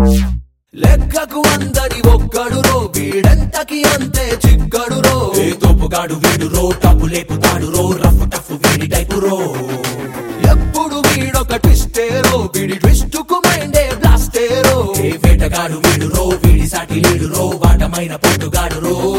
లెక్కకు అందరి ఒక్కడు రో వీడంతకి అంతే చిక్కడు రో ఏ తోపుగాడు వీడు రో టప్పు లేపుతాడు రో రఫ్ టఫ్ వీడి టైపు రో ఎప్పుడు వీడొక ట్విస్టేరో వీడి ట్విస్ట్ కు మైండే బ్లాస్టేరో ఏ వేటగాడు వీడు రో వీడి సాటి లేడు రో వాటమైన పొట్టుగాడు రో